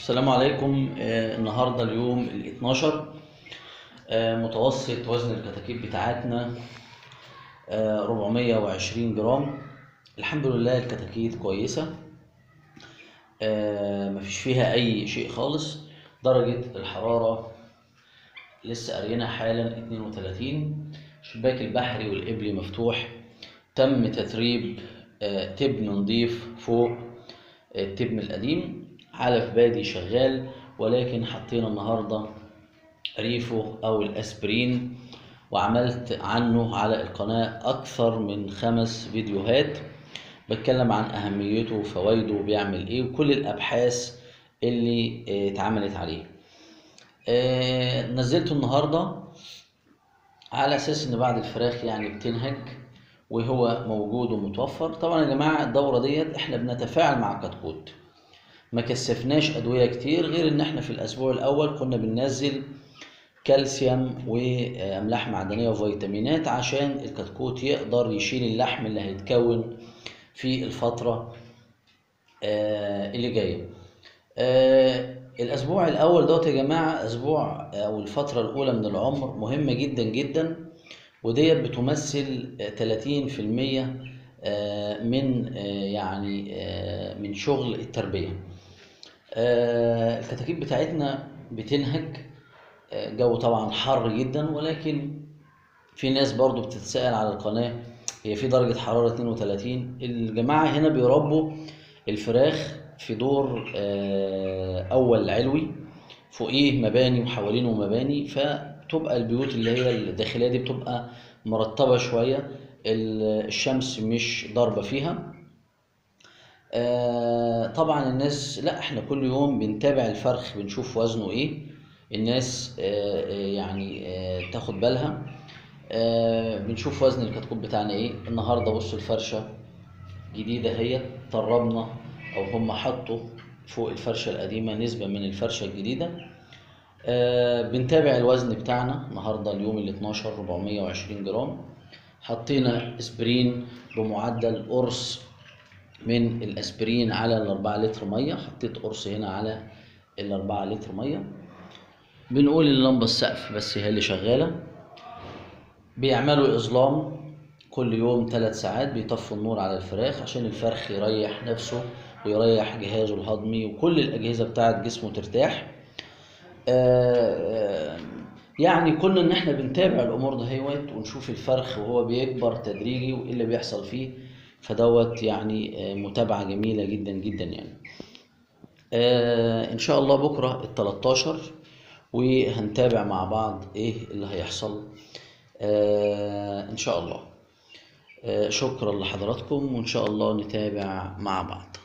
السلام عليكم آه، النهارده اليوم ال 12 آه، متوسط وزن الكتاكيت بتاعتنا آه، 420 جرام الحمد لله الكتاكيت كويسة آه، مفيش فيها أي شيء خالص درجة الحرارة لسه قارينا حالا 32 شباك البحري والإبلي مفتوح تم تتريب آه، تبن نضيف فوق التبن القديم علف بادي شغال ولكن حطينا النهارده ريفو او الاسبرين وعملت عنه على القناة اكثر من خمس فيديوهات بتكلم عن اهميته وفوائده وبيعمل ايه وكل الابحاث اللي آه، اتعملت عليه آه، نزلته النهارده على اساس ان بعد الفراخ يعني بتنهج وهو موجود ومتوفر طبعا يا جماعه الدوره ديت احنا بنتفاعل مع كتكوت ما كثفناش ادويه كتير غير ان احنا في الاسبوع الاول كنا بننزل كالسيوم واملاح معدنيه وفيتامينات عشان الكتكوت يقدر يشيل اللحم اللي هيتكون في الفتره آه، اللي جايه آه، الاسبوع الاول دوت يا جماعه اسبوع او الفتره الاولى من العمر مهمه جدا جدا وديت بتمثل آه، 30% آه، من آه، يعني آه، من شغل التربيه آه، الكتاكيت بتاعتنا بتنهج آه، جو طبعا حر جدا ولكن في ناس برضو بتتسأل على القناة هي في درجة حرارة 32 الجماعة هنا بيربوا الفراخ في دور آه، أول علوي فوقيه مباني وحوالينه مباني فتبقى البيوت اللي هي الداخلية دي بتبقى مرتبة شوية ال- الشمس مش ضاربة فيها آه، طبعا الناس لا احنا كل يوم بنتابع الفرخ بنشوف وزنه ايه الناس آه، آه، يعني آه، تاخد بالها آه، بنشوف وزن الكتكوت بتاعنا ايه النهارده بصوا الفرشه جديده هي طربنا او هم حطوا فوق الفرشه القديمه نسبه من الفرشه الجديده آه، بنتابع الوزن بتاعنا النهارده اليوم ال 12 420 جرام حطينا اسبرين بمعدل قرص من الاسبرين على الأربعة لتر ميه حطيت قرص هنا على الأربعة لتر ميه بنقول اللمبه السقف بس هي اللي شغاله بيعملوا اظلام كل يوم ثلاث ساعات بيطفوا النور على الفراخ عشان الفرخ يريح نفسه ويريح جهازه الهضمي وكل الاجهزه بتاعه جسمه ترتاح آه، آه، يعني كنا ان احنا بنتابع الامور دهيت ونشوف الفرخ وهو بيكبر تدريجي وايه اللي بيحصل فيه فدوت يعني آه، متابعه جميله جدا جدا يعني آه ان شاء الله بكره ال 13 وهنتابع مع بعض ايه اللي هيحصل آه ان شاء الله آه شكرا لحضراتكم وان شاء الله نتابع مع بعض